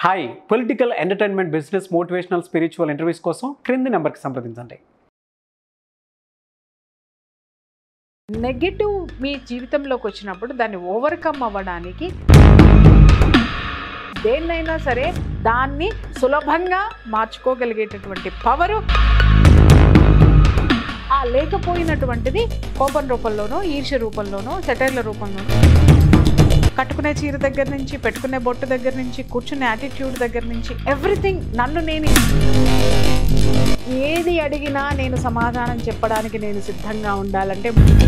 Hi political entertainment business motivational spiritual interviews కోసం క్రింది నెంబర్కి సంప్రదించండి నెగటివ్ మీ జీవితంలోకి వచ్చినప్పుడు దాన్ని ఓవర్కమ్ అవ్వడానికి దేన్నైనా సరే దాన్ని సులభంగా మార్చుకోగలిగేటటువంటి పవరు ఆ లేకపోయినటువంటిది కోపం రూపంలోనో ఈర్ష్య రూపంలోనో సెటైర్ల రూపంలోనో కట్టుకునే చీర దగ్గర నుంచి పెట్టుకునే బొట్టు దగ్గర నుంచి కూర్చునే యాటిట్యూడ్ దగ్గర నుంచి ఎవ్రీథింగ్ నన్ను నేను ఏది అడిగినా నేను సమాధానం చెప్పడానికి నేను సిద్ధంగా ఉండాలంటే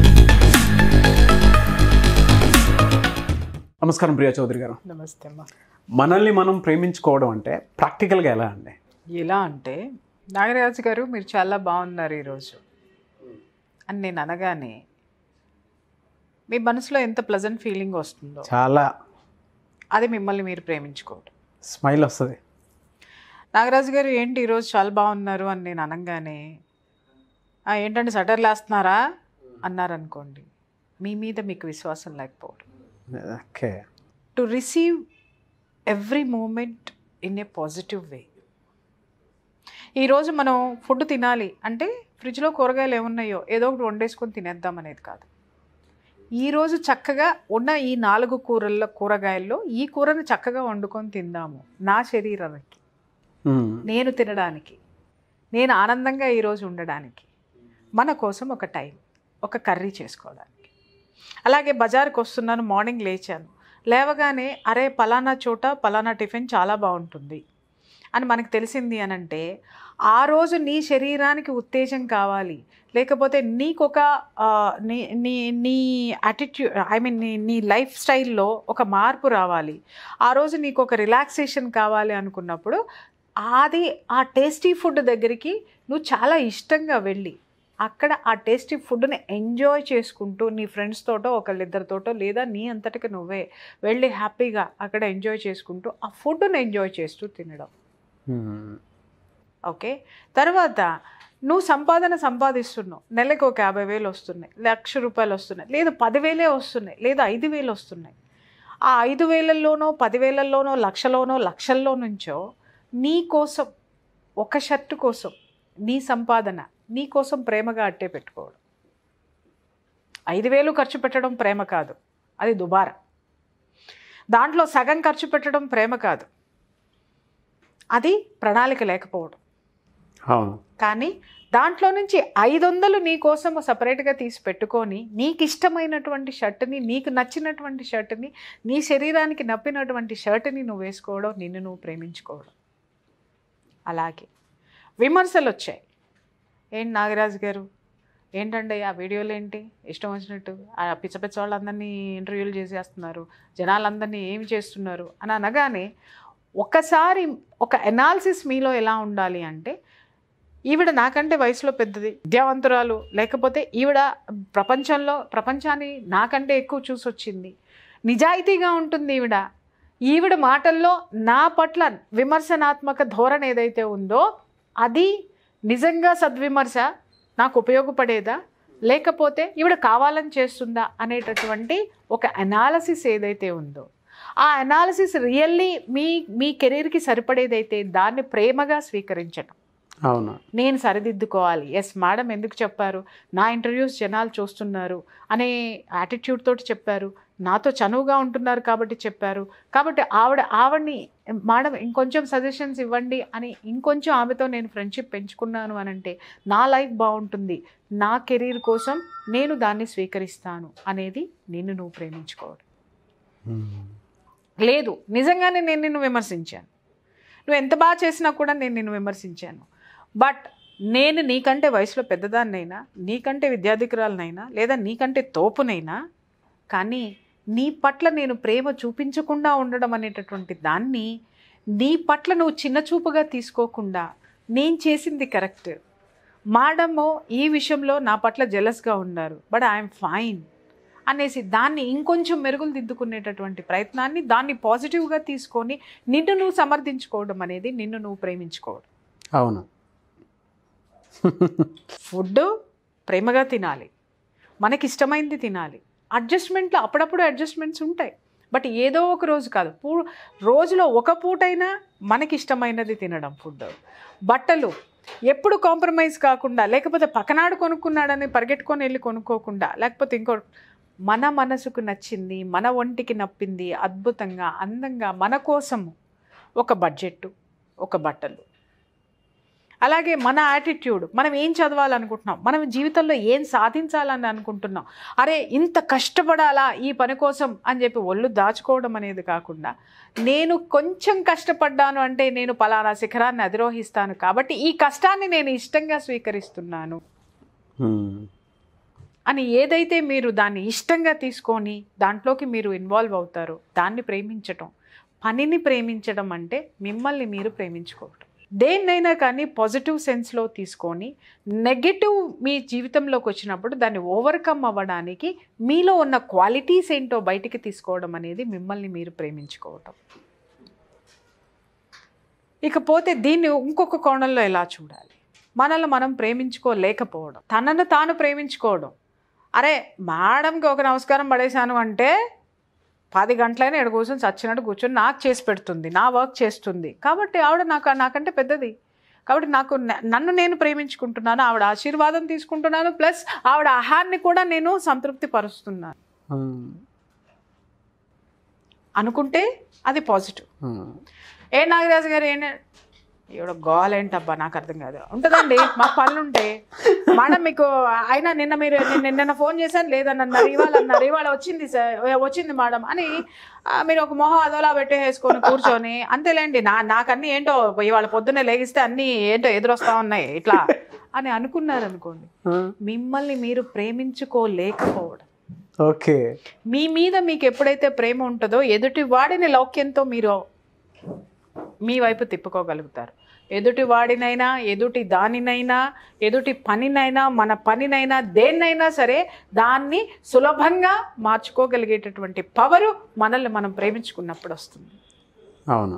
నమస్కారం ప్రియా చౌదరి గారు నమస్తే అమ్మా మనల్ని మనం ప్రేమించుకోవడం అంటే ప్రాక్టికల్గా ఎలా అండి ఎలా అంటే నాగరాజు గారు మీరు చాలా బాగున్నారు ఈరోజు అని నేను అనగానే మీ మనసులో ఎంత ప్లజెంట్ ఫీలింగ్ వస్తుందో చాలా అది మిమ్మల్ని మీరు ప్రేమించుకోవడం స్మైల్ వస్తుంది నాగరాజు గారు ఏంటి ఈరోజు చాలా బాగున్నారు అని నేను అనగానే "ఆ, ఏంటంటే సటర్లు వేస్తున్నారా అన్నారనుకోండి మీ మీద మీకు విశ్వాసం లేకపోవడం okay to receive every moment in a positive way ఈరోజు మనం ఫుడ్ తినాలి అంటే ఫ్రిడ్జ్లో కూరగాయలు ఏమున్నాయో ఏదో ఒకటి వండేసుకొని తినేద్దాం అనేది కాదు ఈరోజు చక్కగా ఉన్న ఈ నాలుగు కూరల్లో కూరగాయల్లో ఈ కూరను చక్కగా వండుకొని తిందాము నా శరీరానికి నేను తినడానికి నేను ఆనందంగా ఈరోజు ఉండడానికి మన కోసం ఒక టైం ఒక కర్రీ చేసుకోవడానికి అలాగే బజార్కి వస్తున్నాను మార్నింగ్ లేచాను లేవగానే అరే పలానా చోట పలానా టిఫిన్ చాలా బాగుంటుంది అని మనకు తెలిసింది అని అంటే ఆ రోజు నీ శరీరానికి ఉత్తేజం కావాలి లేకపోతే నీకొక ఆ, నీ నీ నీ యాటిట్యూడ్ ఐ మీన్ నీ నీ లైఫ్ స్టైల్లో ఒక మార్పు రావాలి ఆ రోజు నీకు ఒక రిలాక్సేషన్ కావాలి అనుకున్నప్పుడు అది ఆ టేస్టీ ఫుడ్ దగ్గరికి నువ్వు చాలా ఇష్టంగా వెళ్ళి అక్కడ ఆ టేస్టీ ఫుడ్ని ఎంజాయ్ చేసుకుంటూ నీ ఫ్రెండ్స్ తోటో ఒకళ్ళిద్దరితోటో లేదా నీ అంతటికి నువ్వే వెళ్ళి హ్యాపీగా అక్కడ ఎంజాయ్ చేసుకుంటూ ఆ ఫుడ్ని ఎంజాయ్ చేస్తూ తినడం ఓకే తర్వాత నువ్వు సంపాదన సంపాదిస్తున్నావు నెలకు ఒక యాభై వేలు వస్తున్నాయి లక్ష రూపాయలు వస్తున్నాయి లేదా పదివేలే వస్తున్నాయి లేదా ఐదు వేలు వస్తున్నాయి ఆ ఐదు వేలల్లోనో పదివేలల్లోనో లక్షలోనో లక్షల్లో నుంచో నీ కోసం ఒక షర్టు కోసం నీ సంపాదన నీ కోసం ప్రేమగా అట్టే పెట్టుకోవడం ఐదు వేలు ఖర్చు పెట్టడం ప్రేమ కాదు అది దుబారా దాంట్లో సగం ఖర్చు పెట్టడం ప్రేమ కాదు అది ప్రణాళిక లేకపోవడం అవును కానీ దాంట్లో నుంచి ఐదు వందలు నీ కోసం సపరేట్గా తీసి పెట్టుకొని నీకు ఇష్టమైనటువంటి షర్ట్ని నీకు నచ్చినటువంటి షర్ట్ని నీ శరీరానికి నప్పినటువంటి షర్ట్ని నువ్వు వేసుకోవడం నిన్ను నువ్వు ప్రేమించుకోవడం అలాగే విమర్శలు వచ్చాయి ఏంటి నాగరాజు గారు ఏంటండి ఆ వీడియోలు ఏంటి ఇష్టం వచ్చినట్టు ఆ పిచ్చ పిచ్చ వాళ్ళందరినీ ఇంటర్వ్యూలు చేసేస్తున్నారు జనాలందరినీ ఏమి చేస్తున్నారు అని అనగానే ఒకసారి ఒక ఎనాలిసిస్ మీలో ఎలా ఉండాలి అంటే ఈవిడ నాకంటే వయసులో పెద్దది విద్యావంతురాలు లేకపోతే ఈవిడ ప్రపంచంలో ప్రపంచాన్ని నాకంటే ఎక్కువ చూసొచ్చింది నిజాయితీగా ఉంటుంది ఈవిడ ఈవిడ మాటల్లో నా పట్ల విమర్శనాత్మక ధోరణి ఏదైతే ఉందో అది నిజంగా సద్విమర్శ నాకు ఉపయోగపడేదా లేకపోతే ఈవిడ కావాలని చేస్తుందా అనేటటువంటి ఒక అనాలసిస్ ఏదైతే ఉందో ఆ అనాలసిస్ రియల్లీ మీ మీ కెరీర్కి సరిపడేదైతే దాన్ని ప్రేమగా స్వీకరించడం అవును నేను సరిదిద్దుకోవాలి ఎస్ మేడం ఎందుకు చెప్పారు నా ఇంటర్వ్యూస్ జనాలు చూస్తున్నారు అనే యాటిట్యూడ్ తోటి చెప్పారు నాతో చనువుగా ఉంటున్నారు కాబట్టి చెప్పారు కాబట్టి ఆవిడ ఆవిడని మేడం ఇంకొంచెం సజెషన్స్ ఇవ్వండి అని ఇంకొంచెం ఆమెతో నేను ఫ్రెండ్షిప్ పెంచుకున్నాను అని అంటే నా లైఫ్ బాగుంటుంది నా కెరీర్ కోసం నేను దాన్ని స్వీకరిస్తాను అనేది నిన్ను నువ్వు ప్రేమించుకోవడం లేదు నిజంగానే నేను నిన్ను విమర్శించాను నువ్వు ఎంత బాగా చేసినా కూడా నేను నిన్ను విమర్శించాను బట్ నేను నీకంటే వయసులో పెద్దదాన్నైనా నీకంటే విద్యాధికురాలనైనా లేదా నీకంటే తోపునైనా కానీ నీ పట్ల నేను ప్రేమ చూపించకుండా ఉండడం అనేటటువంటి దాన్ని నీ పట్ల నువ్వు చిన్న చూపుగా తీసుకోకుండా నేను చేసింది కరెక్ట్ మాడము ఈ విషయంలో నా పట్ల జెలస్గా ఉన్నారు బట్ ఐఎమ్ ఫైన్ అనేసి దాన్ని ఇంకొంచెం మెరుగులు దిద్దుకునేటటువంటి ప్రయత్నాన్ని దాన్ని పాజిటివ్గా తీసుకొని నిన్ను నువ్వు సమర్థించుకోవడం అనేది నిన్ను నువ్వు ప్రేమించుకోవడం అవును ఫుడ్ ప్రేమగా తినాలి మనకి ఇష్టమైంది తినాలి అడ్జస్ట్మెంట్లో అప్పుడప్పుడు అడ్జస్ట్మెంట్స్ ఉంటాయి బట్ ఏదో ఒక రోజు కాదు పూ రోజులో ఒక పూటైనా మనకి ఇష్టమైనది తినడం ఫుడ్ బట్టలు ఎప్పుడు కాంప్రమైజ్ కాకుండా లేకపోతే పక్కనాడు కొనుక్కున్నాడని పరిగెట్టుకొని వెళ్ళి కొనుక్కోకుండా లేకపోతే ఇంకో మన మనసుకు నచ్చింది మన ఒంటికి నప్పింది అద్భుతంగా అందంగా మన కోసము ఒక బడ్జెట్ ఒక బట్టలు అలాగే మన యాటిట్యూడ్ మనం ఏం చదవాలనుకుంటున్నాం మనం జీవితంలో ఏం సాధించాలని అనుకుంటున్నాం అరే ఇంత కష్టపడాలా ఈ పని కోసం అని చెప్పి ఒళ్ళు దాచుకోవడం అనేది కాకుండా నేను కొంచెం కష్టపడ్డాను అంటే నేను పలానా శిఖరాన్ని అధిరోహిస్తాను కాబట్టి ఈ కష్టాన్ని నేను ఇష్టంగా స్వీకరిస్తున్నాను మ్మ్. అని ఏదైతే మీరు దాన్ని ఇష్టంగా తీసుకొని దాంట్లోకి మీరు ఇన్వాల్వ్ అవుతారో దాన్ని ప్రేమించటం పనిని ప్రేమించడం అంటే మిమ్మల్ని మీరు ప్రేమించుకోవటం దేన్నైనా కానీ పాజిటివ్ సెన్స్లో తీసుకొని నెగటివ్ మీ జీవితంలోకి వచ్చినప్పుడు దాన్ని ఓవర్కమ్ అవ్వడానికి మీలో ఉన్న క్వాలిటీస్ ఏంటో బయటికి తీసుకోవడం అనేది మిమ్మల్ని మీరు ప్రేమించుకోవటం ఇకపోతే దీన్ని ఇంకొక కోణంలో ఎలా చూడాలి మనల్ని మనం ప్రేమించుకోలేకపోవడం తనను తాను ప్రేమించుకోవడం అరే మేడంకి ఒక నమస్కారం పడేశాను అంటే పది గంటలైనా ఇక్కడ కూర్చొని చచ్చినట్టు కూర్చొని నాకు చేసి పెడుతుంది నా వర్క్ చేస్తుంది కాబట్టి ఆవిడ నాకు నాకంటే పెద్దది కాబట్టి నాకు న- నన్ను నేను ప్రేమించుకుంటున్నాను ఆవిడ ఆశీర్వాదం తీసుకుంటున్నాను ప్లస్ ఆవిడ ఆహాన్ని కూడా నేను సంతృప్తి పరుస్తున్నాను మ్మ్. అనుకుంటే అది పాజిటివ్ మ్మ్. ఏ నాగరాజు గారు ఏంటి ఈవిడ గోల్ ఏంటబ్బా నాకు అర్థం కాదు ఉంటుందండి మాకు పనులు ఉంటాయి మేడం మీకు అయినా నిన్న మీరు నిన్న నిన్న ఫోన్ చేశాను లేదని అన్నారు ఇవాళ అన్నారు ఇవాళ వచ్చింది సార్ వచ్చింది మేడం అని ఆ, మీరు ఒక మొహం అదోలా పెట్టేసుకొని కూర్చొని అంతేలేండి నా నాకన్నీ ఏంటో ఇవాళ పొద్దున్నే లేగిస్తే అన్నీ ఏంటో ఎదురొస్తా ఉన్నాయి ఇట్లా అని అనుకున్నారు అనుకోండి మ్మ్. మిమ్మల్ని మీరు ప్రేమించుకోలేకపోవడం ఓకే మీ మీద మీకు ఎప్పుడైతే ప్రేమ ఉంటుందో ఎదుటి వాడిని లౌక్యంతో మీరు మీ వైపు తిప్పుకోగలుగుతారు ఎదుటి వాడినైనా ఎదుటి దానినైనా ఎదుటి పనినైనా మన పనినైనా దేన్నైనా సరే దాన్ని సులభంగా మార్చుకోగలిగేటటువంటి పవరు మనల్ని మనం ప్రేమించుకున్నప్పుడు వస్తుంది అవును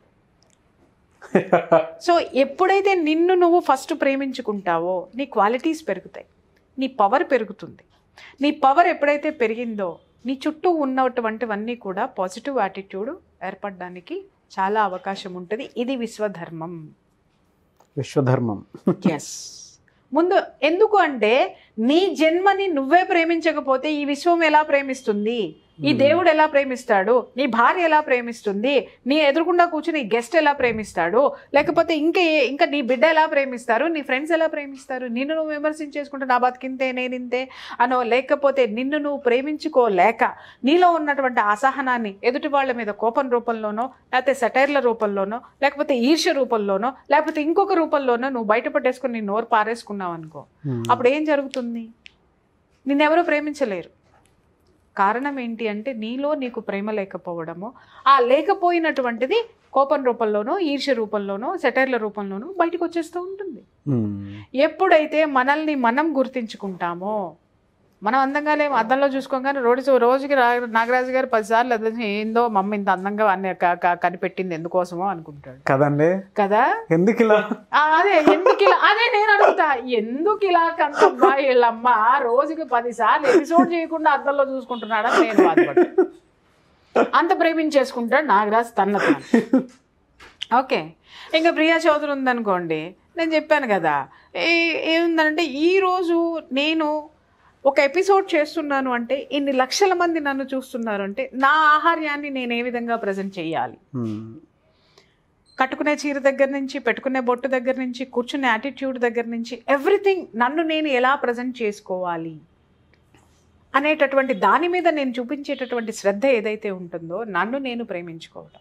సో ఎప్పుడైతే నిన్ను నువ్వు ఫస్ట్ ప్రేమించుకుంటావో నీ క్వాలిటీస్ పెరుగుతాయి నీ పవర్ పెరుగుతుంది నీ పవర్ ఎప్పుడైతే పెరిగిందో నీ చుట్టూ ఉన్నటువంటివన్నీ కూడా పాజిటివ్ యాటిట్యూడ్ ఏర్పడడానికి చాలా అవకాశం ఉంటుంది ఇది విశ్వధర్మం విశ్వధర్మం ఎస్ ముందు ఎందుకు అంటే నీ జన్మని నువ్వే ప్రేమించకపోతే ఈ విశ్వం ఎలా ప్రేమిస్తుంది ఈ దేవుడు ఎలా ప్రేమిస్తాడు నీ భార్య ఎలా ప్రేమిస్తుంది నీ ఎదురుకుండా కూర్చుని గెస్ట్ ఎలా ప్రేమిస్తాడు లేకపోతే ఇంకా ఏ- ఇంకా నీ బిడ్డ ఎలా ప్రేమిస్తారు నీ ఫ్రెండ్స్ ఎలా ప్రేమిస్తారు నిన్ను నువ్వు విమర్శించేసుకుంటే నా బతికింతే నేనింతే అనో లేకపోతే నిన్ను నువ్వు ప్రేమించుకోలేక నీలో ఉన్నటువంటి అసహనాన్ని ఎదుటి వాళ్ళ మీద కోపం రూపంలోనో లేకపోతే సెటైర్ల రూపంలోనో లేకపోతే ఈర్ష్య రూపంలోనో లేకపోతే ఇంకొక రూపంలోనో నువ్వు బయటపడేసుకుని నీ నోరు పారేసుకున్నావు అనుకో మ్మ్. అప్పుడు ఏం జరుగుతుంది నిన్నెవరూ ప్రేమించలేరు కారణం ఏంటి అంటే నీలో నీకు ప్రేమ లేకపోవడము ఆ లేకపోయినటువంటిది కోపం రూపంలోనో ఈర్ష్య రూపంలోనో సెటైర్ల రూపంలోనో బయటకు వచ్చేస్తూ ఉంటుంది మ్మ్. ఎప్పుడైతే మనల్ని మనం గుర్తించుకుంటామో మనం అందంగా లేము అద్దంలో చూసుకోగానే రోజు రోజుకి రా- నాగరాజు గారు పదిసార్లు అద్దం ఏందో మమ్మ ఇంత అందంగా అన్ని క- క- కనిపెట్టింది ఎందుకోసమో అనుకుంటాడు కదండి కదా ఎందుకు ఇలా ఆ, అదే ఎందుకు ఇలా అదే నేను అడుగుతా ఎందుకు ఇలా కంతబ్బా వీళ్ళమ్మ రోజుకి పది సార్లు ఎపిసోడ్ చేయకుండా అద్దంలో చూసుకుంటున్నాడని నేను బాధపడ్డా అంత ప్రేమించేసుకుంటాడు నాగరాజ్ తన్న తాను ఓకే ఇంకా ప్రియా చౌదరి ఉందనుకోండి నేను చెప్పాను కదా ఏ ఏముందంటే ఈరోజు నేను ఒక ఎపిసోడ్ చేస్తున్నాను అంటే ఇన్ని లక్షల మంది నన్ను చూస్తున్నారు అంటే నా ఆహార్యాన్ని నేను ఏ విధంగా ప్రజెంట్ చేయాలి మ్మ్. కట్టుకునే చీర దగ్గర నుంచి పెట్టుకునే బొట్టు దగ్గర నుంచి కూర్చునే యాటిట్యూడ్ దగ్గర నుంచి ఎవ్రీథింగ్ నన్ను నేను ఎలా ప్రజెంట్ చేసుకోవాలి అనేటటువంటి దాని మీద నేను చూపించేటటువంటి శ్రద్ధ ఏదైతే ఉంటుందో నన్ను నేను ప్రేమించుకోవడం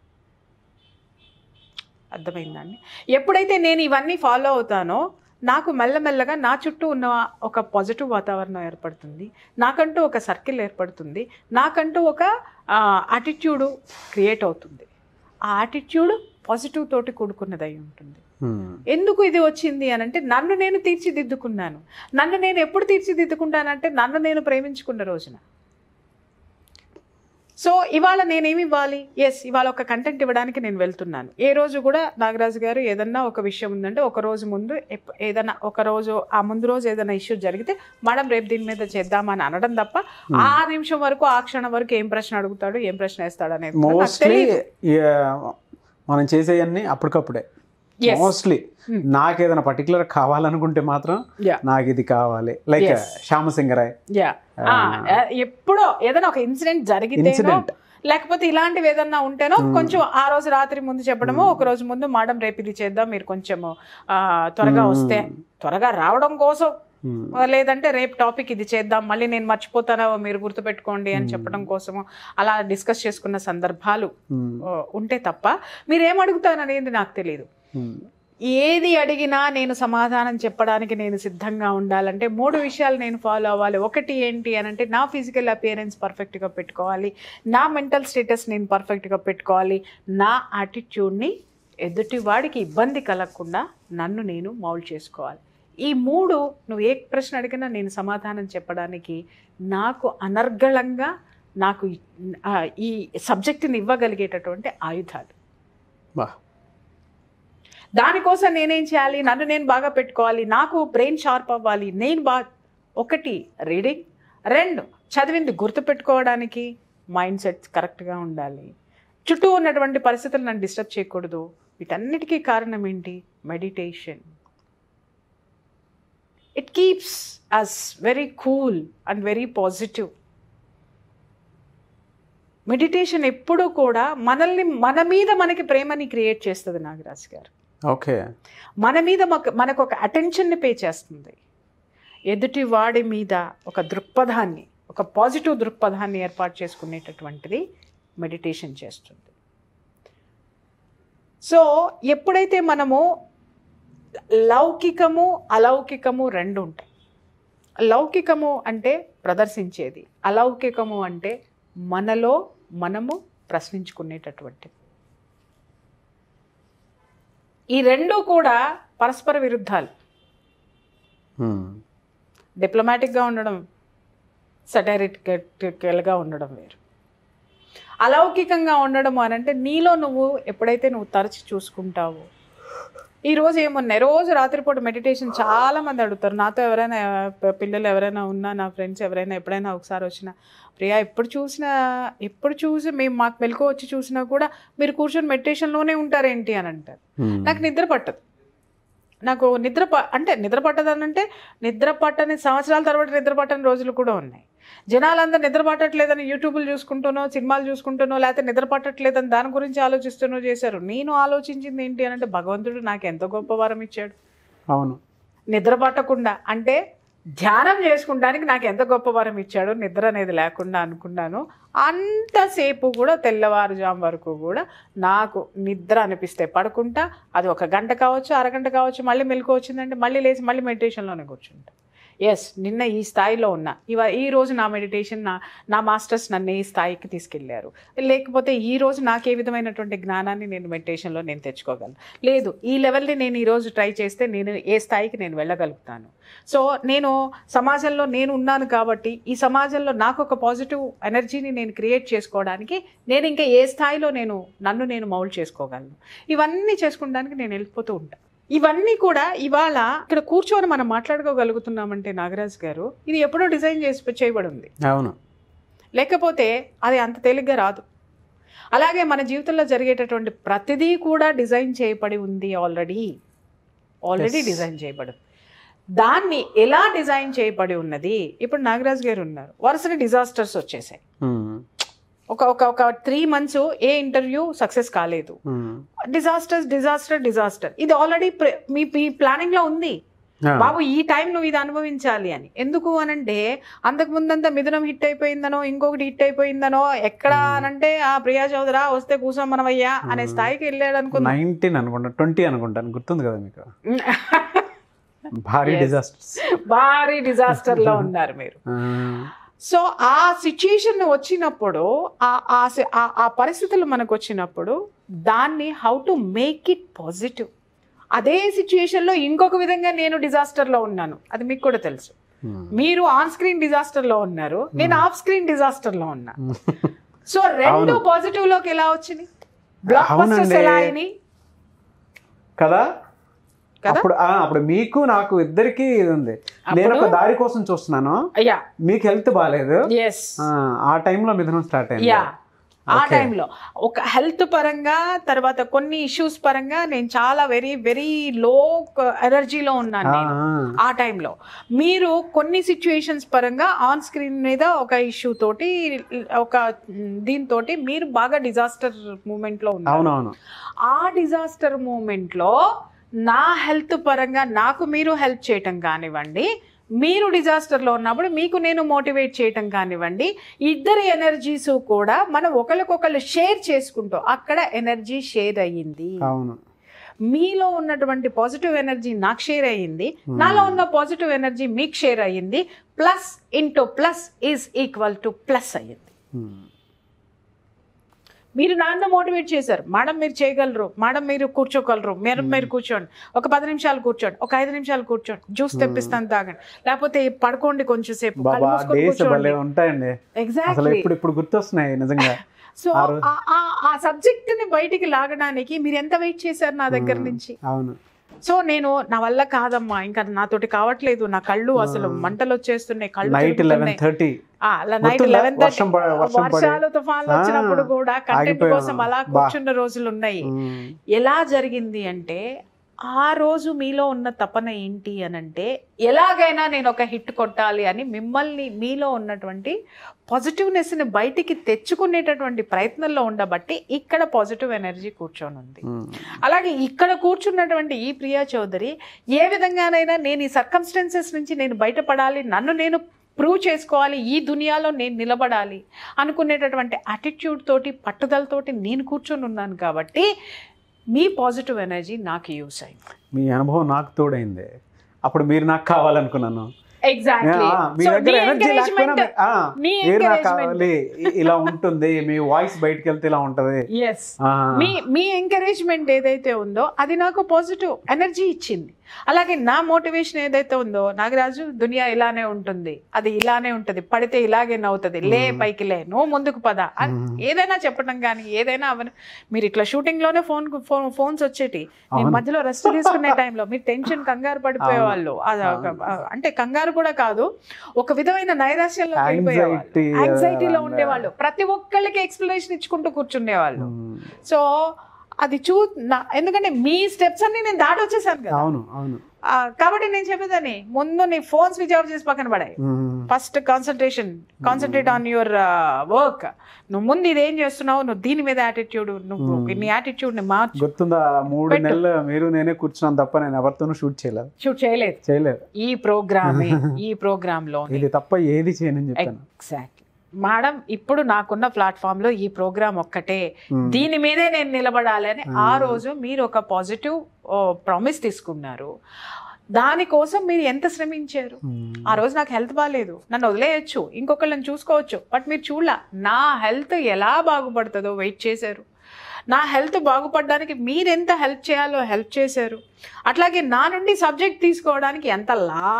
అర్థమైందండి ఎప్పుడైతే నేను ఇవన్నీ ఫాలో అవుతానో నాకు మెల్లమెల్లగా నా చుట్టూ ఉన్న ఒక పాజిటివ్ వాతావరణం ఏర్పడుతుంది నాకంటూ ఒక సర్కిల్ ఏర్పడుతుంది నాకంటూ ఒక యాటిట్యూడ్ క్రియేట్ అవుతుంది ఆ యాటిట్యూడ్ పాజిటివ్ తోటి కూడుకున్నదై ఉంటుంది మ్మ్. ఎందుకు ఇది వచ్చింది అని అంటే నన్ను నేను తీర్చిదిద్దుకున్నాను నన్ను నేను ఎప్పుడు తీర్చిదిద్దుకుంటానంటే నన్ను నేను ప్రేమించుకున్న రోజున సో ఇవాళ నేనేమి ఇవ్వాలి ఎస్ ఇవాళ ఒక కంటెంట్ ఇవ్వడానికి నేను వెళ్తున్నాను ఏ రోజు కూడా నాగరాజు గారు ఏదన్నా ఒక విషయం ఉందంటే ఒక రోజు ముందు ఎప్- ఏదన్నా ఒక రోజు ఆ ముందు రోజు ఏదైనా ఇష్యూ జరిగితే మేడం రేపు దీని మీద చేద్దామని అనడం తప్ప ఆ నిమిషం వరకు ఆ క్షణం వరకు ఏం ప్రశ్న అడుగుతాడు ఏం ప్రశ్న వేస్తాడు అనేది కూడా నాకు మోస్ట్లీ తెలీదు. మనం చేసేవన్నీ అప్పటికప్పుడే Yes. Mostly Hmm. నాకు ఏదైనా పర్టికులర్ కావాలనుకుంటే మాత్రం Yeah. నాకు ఇది కావాలి లైక్ Yes. శ్యామసింగరాయ్ యా ఎప్పుడో ఏదైనా ఒక ఇన్సిడెంట్ జరిగితేనో ఇన్సిడెంట్ లేకపోతే ఇలాంటివి ఏదన్నా ఉంటేనో కొంచెం ఆ రోజు రాత్రి ముందు చెప్పడము ఒక రోజు ముందు మేడం రేపు ఇది చేద్దాం మీరు కొంచెం త్వరగా వస్తే త్వరగా రావడం కోసం లేదంటే రేపు టాపిక్ ఇది చేద్దాం మళ్ళీ నేను మర్చిపోతానో మీరు గుర్తుపెట్టుకోండి అని చెప్పడం కోసము అలా డిస్కస్ చేసుకున్న సందర్భాలు ఆ, ఉంటే తప్ప మీరు ఏం అడుగుతారు అనేది నాకు తెలియదు ఏది అడిగినా నేను సమాధానం చెప్పడానికి నేను సిద్ధంగా ఉండాలంటే మూడు విషయాలు నేను ఫాలో అవ్వాలి ఒకటి ఏంటి అని అంటే నా ఫిజికల్ అపియరెన్స్ పర్ఫెక్ట్గా పెట్టుకోవాలి నా మెంటల్ స్టేటస్ నేను పర్ఫెక్ట్గా పెట్టుకోవాలి నా యాటిట్యూడ్ని ఎదుటి వాడికి ఇబ్బంది కలగకుండా నన్ను నేను మౌల్డ్ చేసుకోవాలి ఈ మూడు నువ్వు ఏ ప్రశ్న అడిగినా నేను సమాధానం చెప్పడానికి నాకు అనర్గళంగా నాకు ఈ- ఆ, ఈ సబ్జెక్టుని ఇవ్వగలిగేటటువంటి ఆయుధాలు బా దానికోసం నేనేం చేయాలి నన్ను నేను బాగా పెట్టుకోవాలి నాకు బ్రెయిన్ షార్ప్ అవ్వాలి నేను బా ఒకటి రీడింగ్ రెండు చదివింది గుర్తుపెట్టుకోవడానికి మైండ్ సెట్ కరెక్ట్గా ఉండాలి చుట్టూ ఉన్నటువంటి పరిస్థితులు నన్ను డిస్టర్బ్ చేయకూడదు వీటన్నిటికీ కారణం ఏంటి meditation it keeps us very cool and very positive meditation ఎప్పుడూ కూడా మనల్ని మన మీద మనకి ప్రేమని క్రియేట్ చేస్తుంది నాగరాజ్ గారు ఓకే మన మీద మాకు మనకు ఒక అటెన్షన్ని పే చేస్తుంది ఎదుటి వాడి మీద ఒక దృక్పథాన్ని ఒక పాజిటివ్ దృక్పథాన్ని ఏర్పాటు చేసుకునేటటువంటిది మెడిటేషన్ చేస్తుంది సో ఎప్పుడైతే మనము లౌకికము అలౌకికము రెండు ఉంటాయి లౌకికము అంటే ప్రదర్శించేది అలౌకికము అంటే మనలో మనము ప్రశ్నించుకునేటటువంటిది ఈ రెండు కూడా పరస్పర విరుద్ధాలు డిప్లొమాటిక్గా ఉండడం సటైరిటికల్గా ఉండడం వేరు అలౌకికంగా ఉండడం అని అంటే నీలో నువ్వు ఎప్పుడైతే నువ్వు తరచి చూసుకుంటావో ఈ రోజు ఏమున్నాయి రోజు రాత్రిపూట మెడిటేషన్ చాలా మంది అడుగుతారు నాతో ఎవరైనా ప- పిల్లలు ఎవరైనా ఉన్నా నా ఫ్రెండ్స్ ఎవరైనా ఎప్పుడైనా ఒకసారి వచ్చినా ప్రియా ఎప్పుడు చూసినా ఎప్పుడు చూసి మేము మాకు మెలకు వచ్చి చూసినా కూడా మీరు కూర్చొని మెడిటేషన్లోనే ఉంటారేంటి అని అంటారు నాకు నిద్ర పట్టదు నాకు నిద్ర ప అంటే నిద్ర పట్టదనంటే నిద్ర పట్టని సంవత్సరాల తర్వాత నిద్ర పట్టని రోజులు కూడా ఉన్నాయి జనాలందరూ నిద్ర పట్టట్లేదని యూట్యూబ్లు చూసుకుంటూనో సినిమాలు చూసుకుంటూనో లేకపోతే నిద్ర పట్టట్లేదని దాని గురించి ఆలోచిస్తూనో చేశారు నేను ఆలోచించింది ఏంటి అని అంటే భగవంతుడు నాకు ఎంత గొప్ప వరం ఇచ్చాడు అవును నిద్ర పట్టకుండా అంటే ధ్యానం చేసుకుంటానికి నాకు ఎంత గొప్ప వరం ఇచ్చాడో నిద్ర అనేది లేకుండా అనుకున్నాను అంతసేపు కూడా తెల్లవారుజాము వరకు కూడా నాకు నిద్ర అనిపిస్తే పడుకుంటా అది ఒక గంట కావచ్చు అరగంట కావచ్చు మళ్ళీ మెలకు వచ్చిందంటే మళ్ళీ లేచి మళ్ళీ మెడిటేషన్లోనే కూర్చుంటా ఎస్ నిన్న ఈ స్థాయిలో ఉన్నా ఇవ ఈ రోజు నా మెడిటేషన్ నా నా మాస్టర్స్ నన్ను ఈ స్థాయికి తీసుకెళ్లారు లేకపోతే ఈ రోజు నాకు ఏ విధమైనటువంటి జ్ఞానాన్ని నేను మెడిటేషన్లో నేను తెచ్చుకోగలను లేదు ఈ లెవెల్ని నేను ఈరోజు ట్రై చేస్తే నేను ఏ స్థాయికి నేను వెళ్ళగలుగుతాను సో నేను సమాజంలో నేను ఉన్నాను కాబట్టి ఈ సమాజంలో నాకు ఒక పాజిటివ్ ఎనర్జీని నేను క్రియేట్ చేసుకోవడానికి నేను ఇంకా ఏ స్థాయిలో నేను నన్ను నేను మౌల్డ్ చేసుకోగలను ఇవన్నీ చేసుకోవడానికి నేను వెళ్ళిపోతూ ఉంటాను ఇవన్నీ కూడా ఇవాళ ఇక్కడ కూర్చొని మనం మాట్లాడుకోగలుగుతున్నామంటే నాగరాజ్ గారు ఇది ఎప్పుడో డిజైన్ చేసి చేయబడి ఉంది అవును లేకపోతే అది అంత తేలిగ్గా రాదు అలాగే మన జీవితంలో జరిగేటటువంటి ప్రతిదీ కూడా డిజైన్ చేయబడి ఉంది ఆల్రెడీ ఆల్రెడీ Yes. డిజైన్ చేయబడి ఉంది. దాన్ని ఎలా డిజైన్ చేయబడి ఉన్నది ఇప్పుడు నాగరాజ్ గారు ఉన్నారు వరుసగా డిజాస్టర్స్ వచ్చేసాయి మ్మ్. ఒక ఒక ఒక త్రీ మంత్స్ ఏ ఇంటర్వ్యూ సక్సెస్ కాలేదు మ్మ్. డిజాస్టర్స్ డిజాస్టర్ డిజాస్టర్ ఇది ఆల్రెడీ మీ మీ ప్లానింగ్ లో ఉంది ఆ, బాబు ఈ టైం నువ్వు ఇది అనుభవించాలి అని ఎందుకు అనంటే అంతకు ముందంతా మిథునం హిట్ అయిపోయిందనో ఇంకొకటి హిట్ అయిపోయిందనో ఎక్కడ అనంటే ఆ ప్రియా చౌదరా వస్తే కూర్చోం మనమయ్యా అనే స్థాయికి వెళ్ళాడు అనుకున్నా నైన్టీన్ అనుకుంటా ట్వంటీ అనుకుంటాను గుర్తుంది కదా మీకు భారీ Yes. డిజాస్టర్స్ భారీ డిజాస్టర్ లో ఉన్నారు మీరు సో ఆ సిచ్యుయేషన్ వచ్చినప్పుడు ఆ- ఆ సి- ఆ- ఆ పరిస్థితులు మనకు వచ్చినప్పుడు దాన్ని how to make it positive అదే సిచ్యుయేషన్లో ఇంకొక విధంగా నేను డిజాస్టర్లో ఉన్నాను అది మీకు కూడా తెలుసు మీరు ఆన్ స్క్రీన్ డిజాస్టర్లో ఉన్నారు నేను ఆఫ్ స్క్రీన్ డిజాస్టర్లో ఉన్నా సో రెండు అవును. పాజిటివ్ లోకి ఎలా వచ్చింది బ్లాక్ బస్టర్స్ అవునండి. ఎలా అయినాయి కదా కదా అప్పుడు ఆ, అప్పుడు మీకు నాకు ఇద్దరికి ఇది ఉంది నేను ఒక దారి కోసం చూస్తున్నాను యా మీకు హెల్త్ బాగాలేదు ఎస్ ఆ, ఆ టైంలో మిథునం స్టార్ట్ అయింది యా ఆ Okay. టైంలో ఒక హెల్త్ పరంగా తర్వాత కొన్ని ఇష్యూస్ పరంగా నేను చాలా వెరీ వెరీ లో ఎనర్జీలో ఉన్నాను ఆ, నేను ఆ. ఆ టైంలో మీరు కొన్ని సిచ్యుయేషన్స్ పరంగా ఆన్ స్క్రీన్ మీద ఒక ఇష్యూ తోటి ఒక దీంతో మీరు బాగా డిజాస్టర్ మూమెంట్లో ఉన్నారు అవునవును ఆ డిజాస్టర్ మూమెంట్లో నా హెల్త్ పరంగా నాకు మీరు హెల్ప్ చేయటం కానివ్వండి మీరు డిజాస్టర్లో ఉన్నప్పుడు మీకు నేను మోటివేట్ చేయటం కానివ్వండి ఇద్దరి ఎనర్జీస్ కూడా మనం ఒకరికొకరు షేర్ చేసుకుంటూ అక్కడ ఎనర్జీ షేర్ అయ్యింది అవును మీలో ఉన్నటువంటి పాజిటివ్ ఎనర్జీ నాకు షేర్ అయ్యింది నాలో ఉన్న పాజిటివ్ ఎనర్జీ మీకు షేర్ అయ్యింది plus into plus is equal to plus అయ్యింది ఉమ్. మీరు నాన్న మోటివేట్ చేశారు మేడం మీరు చేయగలరు మేడం మీరు కూర్చోగలరు మీరు మీరు కూర్చోండి ఒక పది నిమిషాలు కూర్చోండి ఒక ఐదు నిమిషాలు కూర్చోండి జ్యూస్ తెప్పిస్తాను తాగండి లేకపోతే పడుకోండి కొంచెం సేపు కళ్ళు బాబా మూసుకొని డేస్ భలే కూర్చోండి ఉంటాయండి అసలు ఎగ్జాక్ట్లీ ఇప్పుడు ఇప్పుడు గుర్తొస్తున్నాయి నిజంగా సో ఆ రోజు- ఆ సబ్జెక్ట్ ని బయటికి లాగడానికి మీరు ఎంత వెయిట్ చేశారు నా దగ్గర నుంచి అవును సో నేను నా వల్ల కాదమ్మా ఇంకా నాతోటి కావట్లేదు నా కళ్ళు అసలు మంటలు వచ్చేస్తున్నాయి కళ్ళు నైట్ లెవెన్ తిరుగుతున్నాయి. థర్టీ ఆ, అలా నైట్ గుర్తుందా? లెవెన్ వర్షం పడ- వర్షం పడి- వర్షాలు తుఫాన్లు ఆ, వచ్చినప్పుడు కూడా కంటెంట్ ఆగిపోయాం. కోసం అలా బా. కూర్చున్న రోజులు ఉన్నాయి ఎలా జరిగింది అంటే ఆ రోజు మీలో ఉన్న తపన ఏంటి అని అంటే ఎలాగైనా నేను ఒక హిట్ కొట్టాలి అని మిమ్మల్ని మీలో ఉన్నటువంటి పాజిటివ్నెస్ని బయటికి తెచ్చుకునేటటువంటి ప్రయత్నంలో ఉండబట్టి ఇక్కడ పాజిటివ్ ఎనర్జీ కూర్చొని ఉంది అలాగే ఇక్కడ కూర్చున్నటువంటి ఈ ప్రియా చౌదరి ఏ విధంగానైనా నేను ఈ సర్కమ్స్టెన్సెస్ నుంచి నేను బయటపడాలి నన్ను నేను ప్రూవ్ చేసుకోవాలి ఈ దునియాలో నేను నిలబడాలి అనుకునేటటువంటి యాటిట్యూడ్ తోటి పట్టుదలతోటి నేను కూర్చొని ఉన్నాను కాబట్టి మీ పాజిటివ్ ఎనర్జీ నాకు యూస్ అయింది మీ అనుభవం నాకు తోడైంది అప్పుడు మీరు నాకు కావాలనుకున్నాను ఎగ్జాక్ట్లీ ఆ, మీ దగ్గర ఎనర్జీ లేకపోయినా మీ- ఆ, మీ మీరు నాకు encouragement. కావాలి ఇ- ఇలా ఉంటుంది మీ వాయిస్ బయటకు వెళ్తే ఇలా ఉంటది ఎస్ ఆ, మీ మీ ఎంకరేజ్మెంట్ ఏదైతే ఉందో అది నాకు పాజిటివ్ ఎనర్జీ ఇచ్చింది అలాగే నా మోటివేషన్ ఏదైతే ఉందో నాగరాజు దునియా ఇలానే ఉంటుంది అది ఇలానే ఉంటుంది పడితే ఇలాగే నవ్వుతుంది లే పైకి లే నువ్వు ముందుకు పద అని ఏదైనా చెప్పడం కానీ ఏదైనా అవని మీరు ఇట్లా షూటింగ్ లోనే ఫోన్ ఫోన్ ఫోన్స్ వచ్చేటి నేను మధ్యలో రెస్ట్ తీసుకునే టైంలో మీరు టెన్షన్ కంగారు పడిపోయేవాళ్ళు అది ఒక- అంటే కంగారు కూడా కాదు ఒక విధమైన నైరాశ్యంలో వెళ్ళిపోయేవాళ్ళు Anxiety, యాంగ్జైటీలో uh, ఉండేవాళ్ళు ప్రతి ఒక్కళ్ళకి ఎక్స్ప్లెనేషన్ ఇచ్చుకుంటూ కూర్చునేవాళ్ళు ఉమ్, సో అది చూ నా- ఎందుకంటే మీ స్టెప్స్ అన్ని నేను దాటి వచ్చేసాను కదా అవును అవును ఆ, కాబట్టి నేను చెప్పేదాన్ని ముందు నీ ఫోన్ స్విచ్ ఆఫ్ చేసి పక్కన పడాయి ఉమ్, first concentration concentrate on your work నువ్వు ముందు ఇదేం చేస్తున్నావు నువ్వు దీని మీద యాటిట్యూడ్ నువ్వు నీ యాటిట్యూడ్ ని మార్చు గుర్తుందా మూడు నెలలు మీరు నేనే కూర్చున్నాను తప్ప నేను ఎవరితోనూ షూట్ చేయలేదు షూట్ చేయలేదు చేయలేదు ఈ ప్రోగ్రామే ఈ ప్రోగ్రామ్ లో ఇది తప్ప ఏది చేయనని చెప్పాను ఎగ్జాక్ట్లీ మేడం ఇప్పుడు నాకున్న ప్లాట్ఫామ్ లో ఈ ప్రోగ్రామ్ ఒక్కటే దీని మీదే నేను నిలబడాలి అని ఆ రోజు మీరు ఒక పాజిటివ్ ప్రామిస్ తీసుకున్నారు దానికోసం మీరు ఎంత శ్రమించారు ఉమ్, ఆ రోజు నాకు హెల్త్ బాగాలేదు నన్ను వదిలేయచ్చు ఇంకొకళ్ళని చూసుకోవచ్చు బట్ మీరు చూడలా నా హెల్త్ ఎలా బాగుపడుతుందో వెయిట్ చేశారు నా హెల్త్ బాగుపడడానికి మీరు ఎంత హెల్ప్ చేయాలో హెల్ప్ చేశారు అట్లాగే నా నుండి సబ్జెక్ట్ తీసుకోవడానికి ఎంత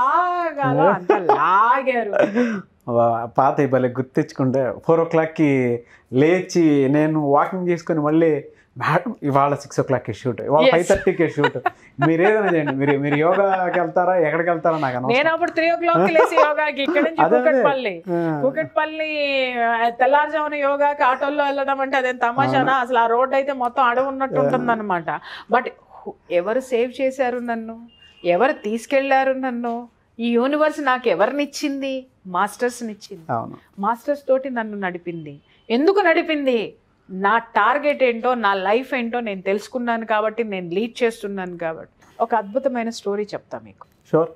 లాగాలో అంత లాగారు వా- పాత భలే గుర్తించుకుంటే ఫోర్ ఓ క్లాక్కి లేచి నేను వాకింగ్ చేసుకొని మళ్ళీ మేడం ఇవాళ సిక్స్ ఓ క్లాక్కి షూట్ ఇవాళ Yes. ఫైవ్ థర్టీకి షూట్ మీరు ఏదైనా చేయండి మీరు మీరు యోగాకి వెళ్తారా ఎక్కడికి వెళ్తారా నాకు అనవసరం. నేను అప్పుడు త్రీ ఓ క్లాక్ లేసి యోగాకి ఇక్కడ నుంచి అదే, అదే. కూకట్పల్లి ఆ, కూకట్పల్లి ఆ, తెల్లారుజామున యోగాకి ఆటోల్లో వెళ్ళడం అంటే అదేం తమాషానా అసలు ఆ రోడ్ అయితే మొత్తం అడవి ఉన్నట్టు ఉంటుంది అనమాట బట్ ఎవరు సేవ్ చేశారు నన్ను ఎవరు తీసుకెళ్లారు నన్ను ఈ యూనివర్స్ నాకు ఎవరినిచ్చింది మాస్టర్స్ని ఇచ్చింది అవును మాస్టర్స్ తోటి నన్ను నడిపింది ఎందుకు నడిపింది నా టార్గెట్ ఏంటో నా లైఫ్ ఏంటో నేను తెలుసుకున్నాను కాబట్టి నేను లీడ్ చేస్తున్నాను కాబట్టి ఒక అద్భుతమైన స్టోరీ చెప్తా మీకు షూర్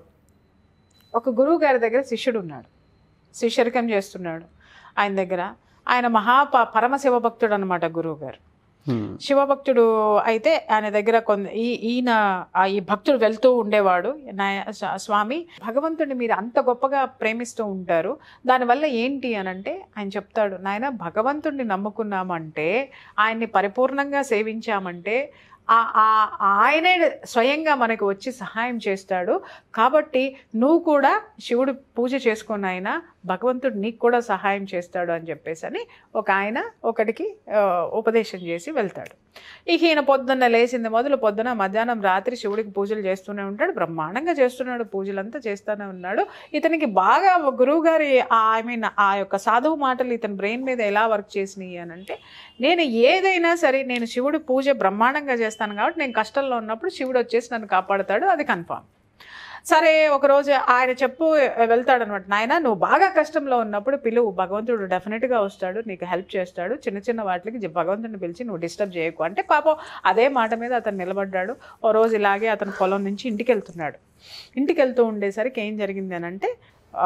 ఒక గురువు గారి దగ్గర శిష్యుడు ఉన్నాడు శిష్యరికం చేస్తున్నాడు ఆయన దగ్గర ఆయన మహా ప- పరమ శివభక్తుడు అనమాట గురువు గారు శివభక్తుడు అయితే ఆయన దగ్గర కొంత ఈ ఈయన ఆ ఈ భక్తుడు వెళ్తూ ఉండేవాడు నాయ- స్వా- స్వామి భగవంతుడిని మీరు అంత గొప్పగా ప్రేమిస్తూ ఉంటారు దానివల్ల ఏంటి అని అంటే ఆయన చెప్తాడు నాయన భగవంతుడిని నమ్ముకున్నామంటే ఆయన్ని పరిపూర్ణంగా సేవించామంటే ఆ- ఆ- ఆయనే స్వయంగా మనకు వచ్చి సహాయం చేస్తాడు కాబట్టి నువ్వు కూడా శివుడు పూజ చేసుకున్న ఆయన భగవంతుడు నీకు కూడా సహాయం చేస్తాడు అని చెప్పేసి అని ఒక ఆయన ఒకటికి ఆ, ఉపదేశం చేసి వెళ్తాడు ఇక ఈయన పొద్దున్న లేచింది మొదలు పొద్దున మధ్యాహ్నం రాత్రి శివుడికి పూజలు చేస్తూనే ఉంటాడు బ్రహ్మాండంగా చేస్తున్నాడు పూజలంతా చేస్తూనే ఉన్నాడు ఇతనికి బాగా గురువు గారి ఐ మీన్ ఆ యొక్క సాధువు మాటలు ఇతని బ్రెయిన్ మీద ఎలా వర్క్ చేసినాయి అని అంటే నేను ఏదైనా సరే నేను శివుడి పూజ బ్రహ్మాండంగా చేస్తాను కాబట్టి నేను కష్టంలో ఉన్నప్పుడు శివుడు వచ్చేసి నన్ను కాపాడుతాడు అది కన్ఫామ్ సరే ఒకరోజు ఆయన చెప్పు వెళ్తాడనమాట నాయన నువ్వు బాగా కష్టంలో ఉన్నప్పుడు పిలువు భగవంతుడు డెఫినెట్గా వస్తాడు నీకు హెల్ప్ చేస్తాడు చిన్న చిన్న వాటికి జ- భగవంతుడిని పిలిచి నువ్వు డిస్టర్బ్ చేయకు అంటే పాపం అదే మాట మీద అతను నిలబడ్డాడు ఓ రోజు ఇలాగే అతను పొలం నుంచి ఇంటికి వెళ్తున్నాడు ఇంటికి వెళ్తూ ఉండేసరికి ఏం జరిగింది అని అంటే ఆ,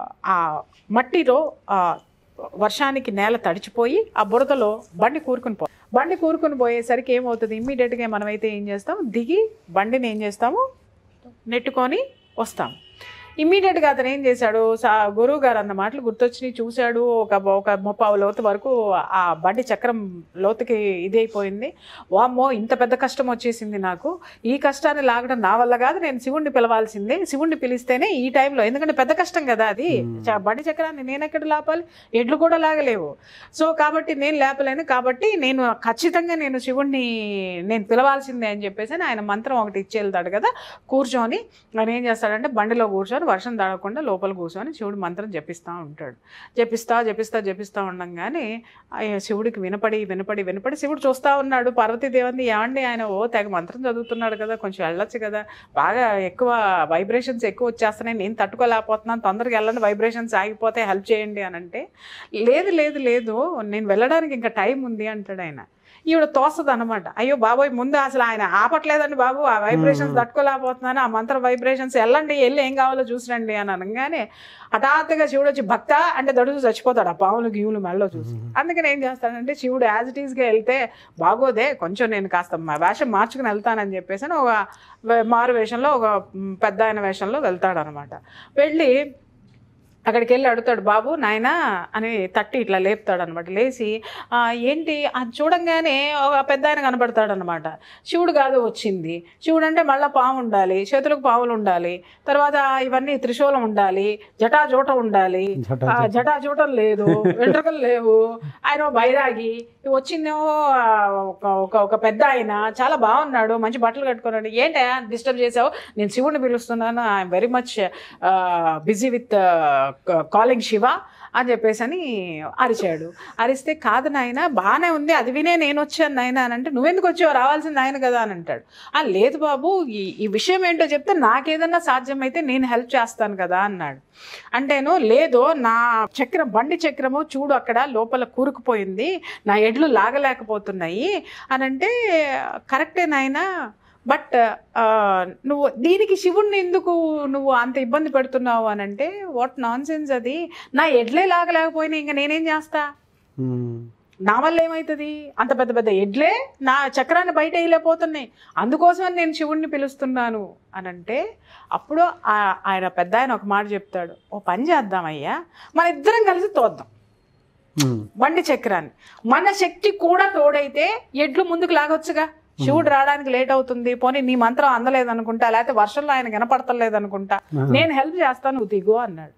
ఆ మట్టిలో ఆ వర్షానికి నేల తడిచిపోయి ఆ బురదలో బండి కూరుకుని పో బండి కూరుకుని పోయేసరికి ఏమవుతుంది ఇమ్మీడియట్గా మనమైతే ఏం చేస్తాం దిగి బండిని ఏం చేస్తాము నెట్టుకొని వస్తాం ఇమ్మీడియట్గా అతను ఏం చేశాడు సా గురువు గారు అన్న మాటలు గుర్తొచ్చినాయి చూశాడు ఒక ఒక ముప్పావు లోతు వరకు ఆ బండి చక్రం లోతుకి ఇది అయిపోయింది వామ్మో ఇంత పెద్ద కష్టం వచ్చేసింది నాకు ఈ కష్టాన్ని లాగడం నా వల్ల కాదు నేను శివుణ్ణి పిలవాల్సిందే శివుణ్ణి పిలిస్తేనే ఈ టైంలో ఎందుకంటే పెద్ద కష్టం కదా అది చ- బండి చక్రాన్ని నేను ఎక్కడ లాపాలి ఎడ్లు కూడా లాగలేవు సో కాబట్టి నేను లేపలేను కాబట్టి నేను ఖచ్చితంగా నేను శివుణ్ణి నేను పిలవాల్సిందే అని చెప్పేసి అని ఆయన మంత్రం ఒకటి ఇచ్చి వెళ్తాడు కదా కూర్చొని ఆయన ఏం చేస్తాడంటే బండిలో కూర్చొని వర్షం తడకుండా లోపల కూర్చొని శివుడు మంత్రం జపిస్తూ ఉంటాడు జపిస్తా జపిస్తా జపిస్తా ఉండగానే ఆ శివుడికి వినపడి వినపడి వినపడి శివుడు చూస్తూ ఉన్నాడు పార్వతీదేవిని ఏమండి ఆయన ఓ తెగ మంత్రం చదువుతున్నాడు కదా కొంచెం వెళ్ళొచ్చు కదా బాగా ఎక్కువ వైబ్రేషన్స్ ఎక్కువ వచ్చేస్తున్నాయి నేను తట్టుకోలేకపోతున్నాను తొందరగా వెళ్ళండి వైబ్రేషన్స్ ఆగిపోతే హెల్ప్ చేయండి అని అంటే లేదు లేదు లేదు నేను వెళ్ళడానికి ఇంకా టైం ఉంది అంటాడు ఆయన ఈవిడ తోస్తుంది అనమాట అయ్యో బాబోయ్ ముందు అసలు ఆయన ఆపట్లేదండి బాబు ఆ వైబ్రేషన్స్ తట్టుకోలేకపోతున్నాను ఆ మంత్ర వైబ్రేషన్స్ వెళ్ళండి వెళ్ళి ఏం కావాలో చూసిరండి అని అనగానే హఠాత్తుగా శివుడు వచ్చి భక్త అంటే దడుచు చచ్చిపోతాడు ఆ పాములు గీవులు మెళ్ళలో చూసి అందుకని ఏం చేస్తాడంటే శివుడు యాజ్ ఇట్ ఈస్గా వెళ్తే బాగోదే కొంచెం నేను కాస్త మా వేషం మార్చుకుని వెళ్తానని చెప్పేసి అని ఒక వే- మారు వేషంలో ఒక మ్, పెద్ద ఆయన వేషంలో వెళ్తాడనమాట వెళ్ళి అక్కడికి వెళ్ళి అడుగుతాడు బాబు నాయనా అని తట్టి ఇట్లా లేపుతాడు అనమాట లేచి "ఆ, ఏంటి అది చూడంగానే ఒక పెద్ద ఆయన కనబడతాడు అనమాట శివుడు కాదు వచ్చింది శివుడు అంటే మళ్ళీ పాము ఉండాలి చేతులకు పాములు ఉండాలి తర్వాత ఇవన్నీ త్రిశూలం ఉండాలి జటాజూట ఉండాలి జటా ఆ, జటాజూటం లేదు వెంట్రుకలు లేవు ఆయన ఓ బైరాగి వచ్చిందేమో ఆ, ఒక ఒక ఒక పెద్ద ఆయన చాలా బాగున్నాడు మంచి బట్టలు కట్టుకున్నాడు ఏంటి డిస్టర్బ్ చేసావు నేను శివుడిని పిలుస్తున్నాను I'm very much busy with calling Shiva అని చెప్పేసి అని అరిచాడు అరిస్తే కాదు నాయన బాగానే ఉంది అది వినే నేను వచ్చాను నాయన అని అంటే నువ్వెందుకు వచ్చావు రావాల్సింది ఆయన కదా అని అంటాడు ఆ లేదు బాబు ఈ ఈ విషయం ఏంటో చెప్తే నాకేదన్నా సాధ్యమైతే నేను హెల్ప్ చేస్తాను కదా అన్నాడు అంటేను లేదు నా చక్రం బండి చక్రము చూడు అక్కడ లోపల కూరుకుపోయింది నా ఎడ్లు లాగలేకపోతున్నాయి అని అంటే కరెక్టే నాయనా బట్ నువ్వు దీనికి శివుణ్ణి ఎందుకు నువ్వు అంత ఇబ్బంది పెడుతున్నావు అని అంటే వాట్ నాన్ సెన్స్ అది నా ఎడ్లే లాగలేకపోయినా ఇంకా నేనేం చేస్తా ఉమ్. నా వల్ల ఏమవుతుంది అంత పెద్ద పెద్ద ఎడ్లే నా చక్రాన్ని బయట వేయలేకపోతున్నాయి అందుకోసం నేను శివుణ్ణి పిలుస్తున్నాను అని అంటే అప్పుడు ఆ- ఆయన పెద్ద ఆయన ఒక మాట చెప్తాడు ఓ పని చేద్దామయ్యా మన ఇద్దరం కలిసి తోద్దాం ఉమ్. బండి చక్రాన్ని మన శక్తి కూడా తోడైతే ఎడ్లు ముందుకు లాగొచ్చుగా శివుడు రావడానికి లేట్ అవుతుంది పోనీ నీ మంత్రం అందలేదు అనుకుంటా లేకపోతే వర్షంలో ఆయన కనపడతలేదు అనుకుంటా నేను హెల్ప్ చేస్తాను నువ్వు దిగు అన్నాడు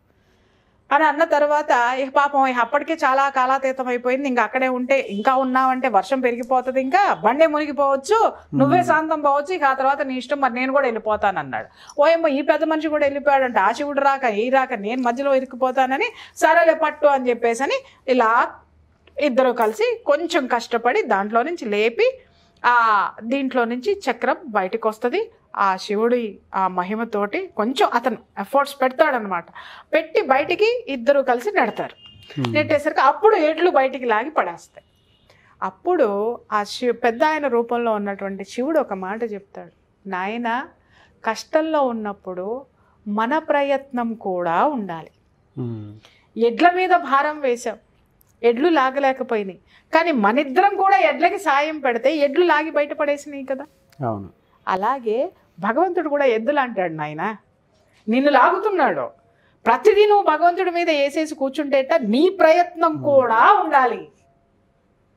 అని అన్న తర్వాత ఇక పాపం ఇక అప్పటికే చాలా కాలాతీతం అయిపోయింది ఇంకా అక్కడే ఉంటే ఇంకా ఉన్నావంటే వర్షం పెరిగిపోతుంది ఇంకా బండే మునిగిపోవచ్చు నువ్వే శాంతం పోవచ్చు ఇక ఆ తర్వాత నీ ఇష్టం మరి నేను కూడా వెళ్ళిపోతాను అన్నాడు ఓయేమో ఈ పెద్ద మనిషి కూడా వెళ్ళిపోయాడంటే ఆ శివుడు రాక ఈ రాక నేను మధ్యలో ఇరుక్కుపోతానని సరేలే పట్టు అని చెప్పేసి అని ఇలా ఇద్దరు కలిసి కొంచెం కష్టపడి దాంట్లో నుంచి లేపి ఆ దీంట్లో నుంచి చక్రం బయటకు వస్తుంది ఆ శివుడి ఆ మహిమతోటి కొంచెం అతను ఎఫర్ట్స్ పెడతాడనమాట పెట్టి బయటికి ఇద్దరు కలిసి నెడతారు ఉమ్. నెట్టేసరికి అప్పుడు ఎడ్లు బయటికి లాగి పడేస్తాయి అప్పుడు ఆ శివ పెద్ద ఆయన రూపంలో ఉన్నటువంటి శివుడు ఒక మాట చెప్తాడు నాయన కష్టంలో ఉన్నప్పుడు మన ప్రయత్నం కూడా ఉండాలి ఉమ్. ఎడ్ల మీద భారం వేశాం ఎడ్లు లాగలేకపోయినాయి కానీ మనిద్దరం కూడా ఎడ్లకి సాయం పెడితే ఎడ్లు లాగి బయటపడేసినాయి కదా అవును అలాగే భగవంతుడు కూడా ఎద్దులు అంటాడు నాయన నిన్ను లాగుతున్నాడు ప్రతిదీ నువ్వు భగవంతుడి మీద వేసేసి కూర్చుంటేట నీ ప్రయత్నం కూడా ఉండాలి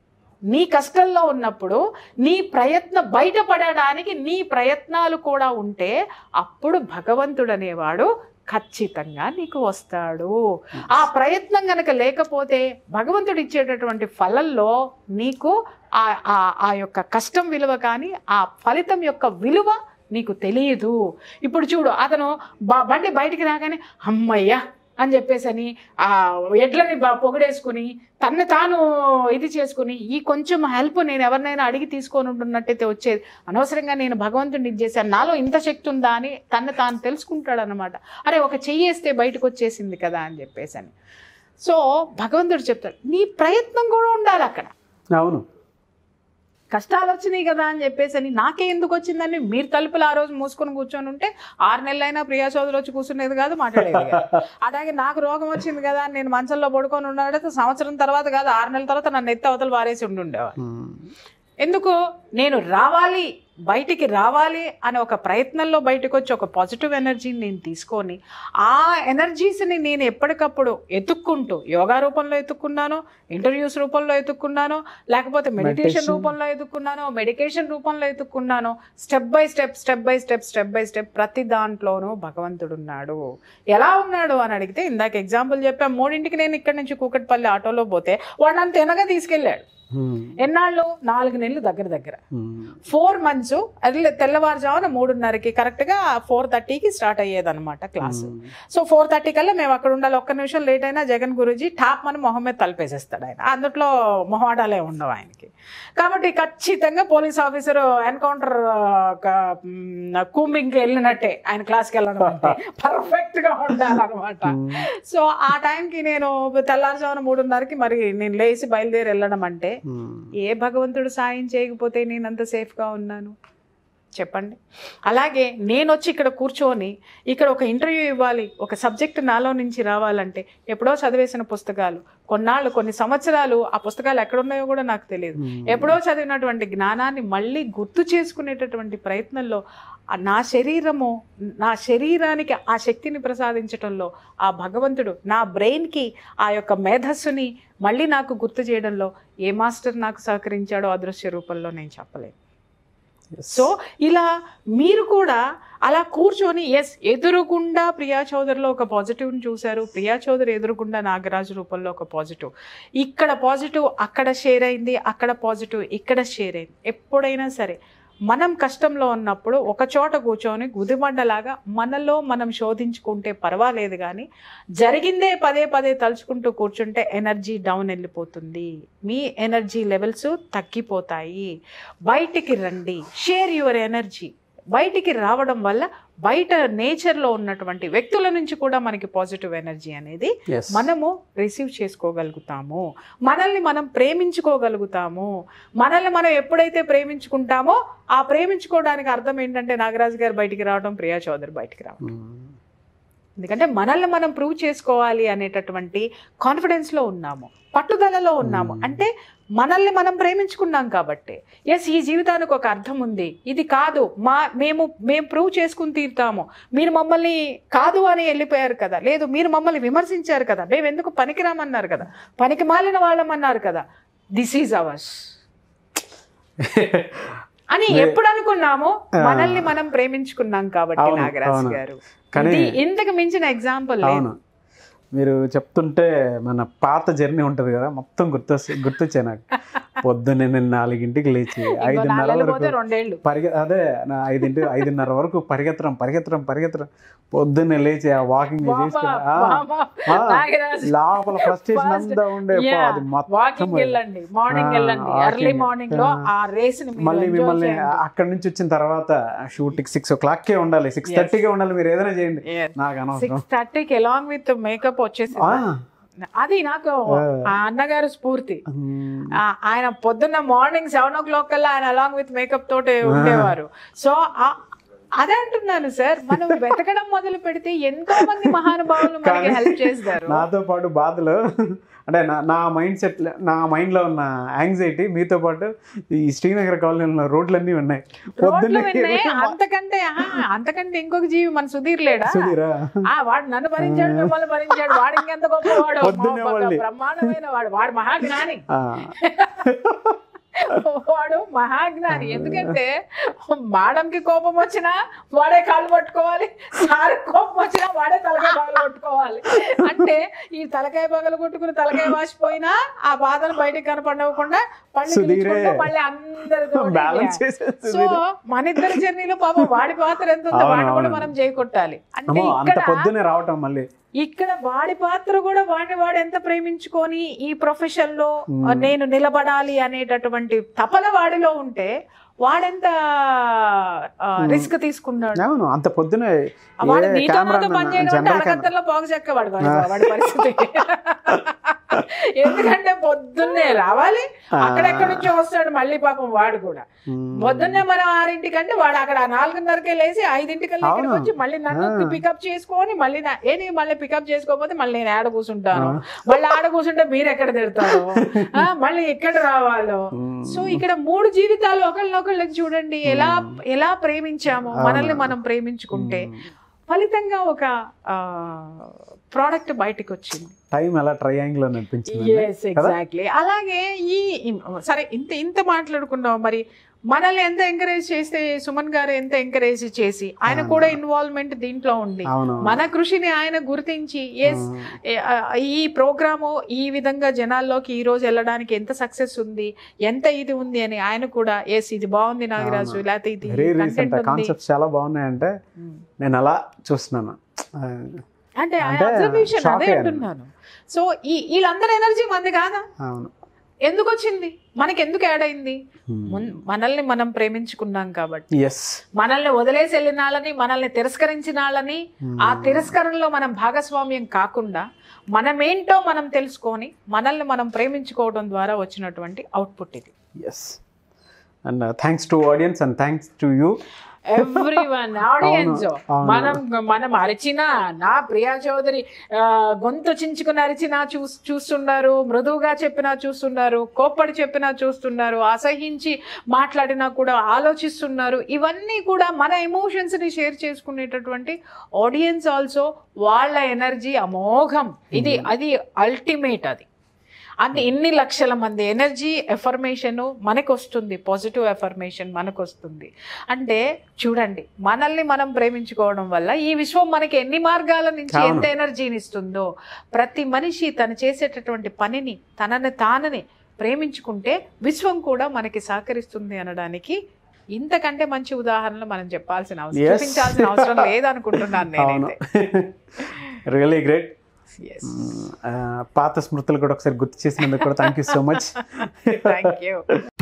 నీ కష్టంలో ఉన్నప్పుడు నీ ప్రయత్నం బయటపడడానికి నీ ప్రయత్నాలు కూడా ఉంటే అప్పుడు భగవంతుడు అనేవాడు ఖచ్చితంగా నీకు వస్తాడు ఆ ప్రయత్నం గనక లేకపోతే భగవంతుడు ఇచ్చేటటువంటి ఫలంలో నీకు ఆ ఆ- ఆ యొక్క కష్టం విలువ కానీ ఆ ఫలితం యొక్క విలువ నీకు తెలియదు ఇప్పుడు చూడు అతను బ- బండి బయటికి రాగానే అమ్మయ్య అని చెప్పేసని ఆ ఎడ్లని బ- పొగిడేసుకుని తన్ని తాను ఇది చేసుకుని ఈ కొంచెం హెల్ప్ నేను ఎవరినైనా అడిగి తీసుకొని ఉంటున్నట్టయితే వచ్చేది అనవసరంగా నేను భగవంతుడిని ఇది చేశాను నాలో ఇంత శక్తి ఉందా అని తను తాను తెలుసుకుంటాడు అనమాట అరే ఒక చెయ్యి వేస్తే బయటకు వచ్చేసింది కదా అని చెప్పేసి అని సో భగవంతుడు చెప్తాడు నీ ప్రయత్నం కూడా ఉండాలి అక్కడ అవును కష్టాలు వచ్చినాయి కదా అని చెప్పేసి అని నాకే ఎందుకు వచ్చిందని మీరు తలుపులు ఆ రోజు మూసుకొని కూర్చొని ఉంటే ఆరు నెలలైనా ప్రియా చౌదరి వచ్చి కూర్చునేది కాదు మాట్లాడేది కాదు. అలాగే నాకు రోగం వచ్చింది కదా అని నేను మంచంలో పడుకొని ఉన్నాడైతే సంవత్సరం తర్వాత కాదు ఆరు నెలల తర్వాత నన్ను ఎత్తి అవతలు వారేసి ఉండి ఉండేవాడు ఉమ్. ఎందుకు నేను రావాలి బయటికి రావాలి అనే ఒక ప్రయత్నంలో బయటకు వచ్చి ఒక పాజిటివ్ ఎనర్జీని నేను తీసుకొని ఆ ఎనర్జీస్ని నేను ఎప్పటికప్పుడు ఎత్తుక్కుంటూ యోగా రూపంలో ఎత్తుక్కున్నాను ఇంటర్వ్యూస్ రూపంలో ఎత్తుక్కున్నాను లేకపోతే మెడిటేషన్ Meditation. రూపంలో ఎత్తుక్కున్నాను మెడికేషన్ రూపంలో ఎత్తుక్కున్నాను step by step step by step step by step ప్రతి దాంట్లోనూ భగవంతుడు ఉన్నాడు ఎలా ఉన్నాడు అని అడిగితే ఇందాక ఎగ్జాంపుల్ చెప్పాను మూడింటికి నేను ఇక్కడి నుంచి కూకట్పల్లి ఆటోలో పోతే వాడు నన్ను తినగా తీసుకెళ్ళాడు ఉమ్. ఎన్నాళ్ళు నాలుగు నెలలు దగ్గర దగ్గర ఉమ్. ఫోర్ మంత్స్ అది తెల్లవారుజామున మూడున్నరకి కరెక్ట్గా ఫోర్ థర్టీకి స్టార్ట్ అయ్యేదన్నమాట క్లాస్ ఉమ్. సో ఫోర్ థర్టీ కల్లా మేము అక్కడ ఉండాలి ఒక్క నిమిషం లేట్ అయినా జగన్ గురూజీ టాప్ మన మొహం మీద తలపేసేస్తాడు ఆయన అందుట్లో మొహమాటాలే ఉండవు ఆయనకి కాబట్టి ఖచ్చితంగా పోలీస్ ఆఫీసర్ ఎన్కౌంటర్ కూంబింగ్కి వెళ్ళినట్టే ఆయన క్లాస్కి వెళ్ళడం అంటే పర్ఫెక్ట్గా ఉండాలన్నమాట ఉమ్. సో ఆ టైంకి నేను తెల్లారుజామున మూడున్నరకి మరి నేను లేచి బయలుదేరి వెళ్ళడం అంటే ఉమ్. ఏ భగవంతుడు సాయం చేయకపోతే నేను అంత సేఫ్గా ఉన్నాను చెప్పండి అలాగే నేను వచ్చి ఇక్కడ కూర్చొని ఇక్కడ ఒక ఇంటర్వ్యూ ఇవ్వాలి ఒక సబ్జెక్ట్ నాలో నుంచి రావాలంటే ఎప్పుడో చదివేసిన పుస్తకాలు కొన్నాళ్ళు కొన్ని సంవత్సరాలు ఆ పుస్తకాలు ఎక్కడున్నాయో కూడా నాకు తెలియదు ఉమ్. ఎప్పుడో చదివినటువంటి జ్ఞానాన్ని మళ్ళీ గుర్తు చేసుకునేటటువంటి ప్రయత్నంలో ఆ నా శరీరము నా శరీరానికి ఆ శక్తిని ప్రసాదించటంలో ఆ భగవంతుడు నా బ్రెయిన్కి ఆ యొక్క మేధస్సుని మళ్ళీ నాకు గుర్తు చేయడంలో ఏ మాస్టర్ నాకు సహకరించాడో అదృశ్య రూపంలో నేను చెప్పలేను Yes. సో ఇలా మీరు కూడా అలా కూర్చొని ఎస్ ఎదురుగుండా ప్రియా చౌదరిలో ఒక పాజిటివ్ని చూశారు ప్రియా చౌదరి ఎదురుగుండా నాగరాజు రూపంలో ఒక పాజిటివ్ ఇక్కడ పాజిటివ్ అక్కడ షేర్ అయింది అక్కడ పాజిటివ్ ఇక్కడ షేర్ అయింది ఎప్పుడైనా సరే మనం కష్టంలో ఉన్నప్పుడు ఒక చోట కూర్చొని గుదిబండలాగా మనలో మనం శోధించుకుంటే పర్వాలేదు కానీ జరిగిందే పదే పదే తలుచుకుంటూ కూర్చుంటే ఎనర్జీ డౌన్ వెళ్ళిపోతుంది మీ ఎనర్జీ లెవెల్స్ తగ్గిపోతాయి బయటికి రండి షేర్ యువర్ ఎనర్జీ బయటికి రావడం వల్ల బయట నేచర్లో ఉన్నటువంటి వ్యక్తుల నుంచి కూడా మనకి పాజిటివ్ ఎనర్జీ అనేది Yes. మనము రిసీవ్ చేసుకోగలుగుతాము మనల్ని మనం ప్రేమించుకోగలుగుతాము మనల్ని మనం ఎప్పుడైతే ప్రేమించుకుంటామో ఆ ప్రేమించుకోవడానికి అర్థం ఏంటంటే నాగరాజు గారు బయటికి రావడం ప్రియా చౌదరి బయటికి రావడం ఉమ్. ఎందుకంటే మనల్ని మనం ప్రూవ్ చేసుకోవాలి అనేటటువంటి కాన్ఫిడెన్స్లో ఉన్నాము పట్టుదలలో ఉన్నాము Hmm. అంటే మనల్ని మనం ప్రేమించుకున్నాం కాబట్టి ఎస్ ఈ జీవితానికి ఒక అర్థం ఉంది ఇది కాదు మా మేము మేము ప్రూవ్ చేసుకుని తీరుతాము మీరు మమ్మల్ని కాదు అని వెళ్ళిపోయారు కదా లేదు మీరు మమ్మల్ని విమర్శించారు కదా మేము ఎందుకు పనికిరామన్నారు కదా పనికి మాలిన వాళ్ళమన్నారు కదా దిస్ ఈజ్ అవర్స్ అని నే- ఎప్పుడు అనుకున్నామో ఆ. మనల్ని మనం ప్రేమించుకున్నాం కాబట్టి అవును, నాగరాజ్ అవును. గారు కానీ- ఇది ఇంతకు మించిన ఎగ్జాంపుల్ లేదు అవును మీరు చెప్తుంటే మన పాత జర్నీ ఉంటుంది కదా మొత్తం గుర్తొ గుర్తొచ్చాయి నాకు పొద్దున్నే నేను నాలుగింటికి లేచి ఇంకో ఐదున్నర నాలుగేళ్ళు పోతే వరకు రెండేళ్ళు పరిగె అదే నా ఐదింటి ఐదున్నర వరకు పరిగెత్తడం పరిగెత్తడం పరిగెత్తడం పొద్దున్నే లేచి ఆ వాకింగ్ చేసుకుని ఆ, ఆ, నాగరాజ్ లోపల ఫ్రస్ట్రేషన్ Fast. అంతా ఉండే పో, Yeah. అది మొత్తం వాకింగ్ వెళ్ళండి మార్నింగ్ ఆ, వెళ్ళండి walking. ఎర్లీ మార్నింగ్ లో ఆ. ఆ రేస్ ని మీరు మళ్ళీ enjoy మిమ్మల్ని చేయండి. అక్కడి నుంచి వచ్చిన తర్వాత షూట్కి సిక్స్ ఓ క్లాక్కే ఉండాలి సిక్స్ Yes. థర్టీకే ఉండాలి మీరు ఏదైనా చేయండి Yes. నాకు అనవసరం సిక్స్ థర్టీకి అలాంగ్ విత్ మేకప్ వచ్చేసింది ఆ, అది నాకు ఆ అన్నగారు స్ఫూర్తి ఉమ్, ఆ, ఆయన పొద్దున్న మార్నింగ్ సెవెన్ ఓ క్లాక్ కల్లా ఆయన అలాంగ్ విత్ మేకప్ తోటే ఉండేవారు సో ఆ- అదే అంటున్నాను సార్ మనం వెతకడం మొదలు పెడితే ఎంతో మంది మహానుభావులు మనకి కానీ హెల్ప్ చేస్తారు నాతో పాటు బాధలు అంటే నా నా మైండ్ సెట్ నా మైండ్లో ఉన్న యాంగ్జైటీ మీతో పాటు ఈ శ్రీనగర్ కాలనీలో ఉన్న రోడ్లన్నీ ఉన్నాయి రోడ్లు పొద్దున్నే విన్నాయి అంతకంటే ఆహా, అంతకంటే ఇంకొక జీవి మన సుధీర్ లేడా సుధీరా ఆ వాడు నన్ను భరించాడు మిమ్మల్ని భరించాడు వాడు ఇంకెంత గొప్పవాడు పొద్దున్నే అమ్మో, మళ్ళీ. బ్రహ్మాండమైన వాడు వాడు మహాజ్ఞాని ఆ. వాడు మహాజ్ఞాని ఎందుకంటే మేడంకి కోపం వచ్చినా వాడే కాళ్ళు పట్టుకోవాలి సార్ కోపం వచ్చినా వాడే తలకాయ పగలు కొట్టుకోవాలి అంటే ఈ తలకాయ పగలు కొట్టుకుని తలకాయ వాసిపోయినా ఆ బాధను బయటకు కనపడకుండా పళ్ళు సుధీరే. గిలుచుకుంటూ మళ్ళీ అందరితో బ్యాలెన్స్ చేసేది సో మన ఇద్దరి జర్నీలో పాపం వాడి పాత్ర ఎంత ఉందో అవును, వాడిని కూడా అవును. మనం చేయకొట్టాలి అంటే అమ్మో అంత ఇక్కడ పొద్దునే రావటం మళ్ళీ ఇక్కడ వాడి పాత్ర కూడా వాడిని వాడు ఎంత ప్రేమించుకొని ఈ ప్రొఫెషన్ లో మ్మ్. నేను నిలబడాలి అనేటటువంటి తపన వాడిలో ఉంటే వాడెంత రిస్క్ తీసుకున్నాడు అవును అంత పొద్దునే వాడు ఏ నీతో నాతో కెమెరామెన్, పని చేయడం అంటే జనరల్ కెమెరా- అరగంటలో బాగు చెక్కవాడు వాడి వాడి పరిస్థితి ఎందుకంటే పొద్దున్నే రావాలి అక్కడెక్కడి నుంచో వస్తాడు మళ్ళీ పాపం వాడు కూడా మ్మ్. పొద్దున్నే మనం ఆరింటికంటే వాడు అక్కడ నాలుగున్నరకే లేచి ఐదింటికల్లా ఇక్కడికి అవును. వచ్చి మళ్ళీ నన్ను ఆ. పికప్ చేసుకొని మళ్ళీ నా- ఏది మళ్ళీ పికప్ చేసుకోకపోతే మళ్ళీ నేను ఆడ కూర్చుంటాను ఆ. మళ్ళీ ఆడ కూర్చుంటే మీరు ఎక్కడ తిడతారు ఆ, మళ్ళీ ఎక్కడ రావాలో మ్మ్. సో ఇక్కడ మూడు జీవితాలు ఒకళ్ళనొకళ్ళకి చూడండి ఎలా ఎలా ప్రేమించామో మనల్ని మనం ప్రేమించుకుంటే మ్మ్. ఫలితంగా ఒక ప్రోడక్ట్ బయటకు వచ్చింది టైం ఎలా ట్రయాంగిల్ అని అనిపించింది ఎస్ ఎగ్జాక్ట్లీ అలాగే ఈ సరే ఇంత ఇంత మాట్లాడుకున్నాం మరి మనల్ని ఎంత ఎంకరేజ్ చేస్తే సుమన్ గారు ఎంత ఎంకరేజ్ చేసి ఆయన కూడా ఇన్వాల్వ్మెంట్ దీంట్లో ఉంది అవును మన కృషిని ఆయన గుర్తించి ఎస్ ఈ ప్రోగ్రాము ఈ విధంగా జనాల్లోకి ఈ రోజు వెళ్ళడానికి ఎంత సక్సెస్ ఉంది ఎంత ఇది ఉంది అని ఆయన కూడా ఎస్ ఇది బాగుంది నాగరాజు అవును. లేకపోతే ఇది వెరీ రీసెంట్ కంటెంట్ ఉంది కాన్సెప్ట్స్ చాలా బాగున్నాయంటే ఉమ్. నేను అలా చూస్తున్నాను అంటే అంటే అబ్జర్వేషన్ shock అదే అయ్యాను. అంటున్నాను సో ఈ వీళ్ళందరి ఎనర్జీ మంది కాదా అవును ఎందుకు వచ్చింది మనకి ఎందుకు యాడ్ అయింది మున్- మనల్ని మనం ప్రేమించుకున్నాం కాబట్టి ఎస్ మనల్ని వదిలేసి వెళ్ళిన వాళ్ళని మనల్ని తిరస్కరించిన వాళ్ళని ఆ తిరస్కరణలో మనం భాగస్వామ్యం కాకుండా మనమేంటో మనం తెలుసుకొని మనల్ని మనం ప్రేమించుకోవడం ద్వారా వచ్చినటువంటి అవుట్పుట్ ఇది yes and thanks to audience and thanks to you everyone audience అవును. మనం మనం అరిచినా నా ప్రియా చౌదరి ఆ, గొంతు చించుకుని అరిచినా చూ చూస్తున్నారు మృదువుగా చెప్పినా చూస్తున్నారు కోప్పడి చెప్పినా చూస్తున్నారు అసహించి మాట్లాడినా కూడా ఆలోచిస్తున్నారు ఇవన్నీ కూడా మన ఎమోషన్స్ ని షేర్ చేసుకునేటటువంటి ఆడియన్స్ ఆల్సో వాళ్ళ ఎనర్జీ అమోఘం ఇది అది అల్టిమేట్ అది అంటే ఇన్ని లక్షల మంది ఎనర్జీ ఎఫర్మేషన్ మనకు వస్తుంది పాజిటివ్ ఎఫర్మేషన్ మనకు వస్తుంది అంటే చూడండి మనల్ని మనం ప్రేమించుకోవడం వల్ల ఈ విశ్వం మనకి ఎన్ని మార్గాల నుంచి అవును. ఎంత ఎనర్జీని ఇస్తుందో ప్రతి మనిషి తను చేసేటటువంటి పనిని తనని తానని ప్రేమించుకుంటే విశ్వం కూడా మనకి సహకరిస్తుంది అనడానికి ఇంతకంటే మంచి ఉదాహరణలు మనం చెప్పాల్సిన అవసరం Yes. చూపించాల్సిన అవసరం లేదనుకుంటున్నాను అవును నేనైతే రియలీ గ్రేట్ Yes. పాత స్మృతులు కూడా ఒకసారి గుర్తు చేసినందుకు కూడా thank you so much Thank you.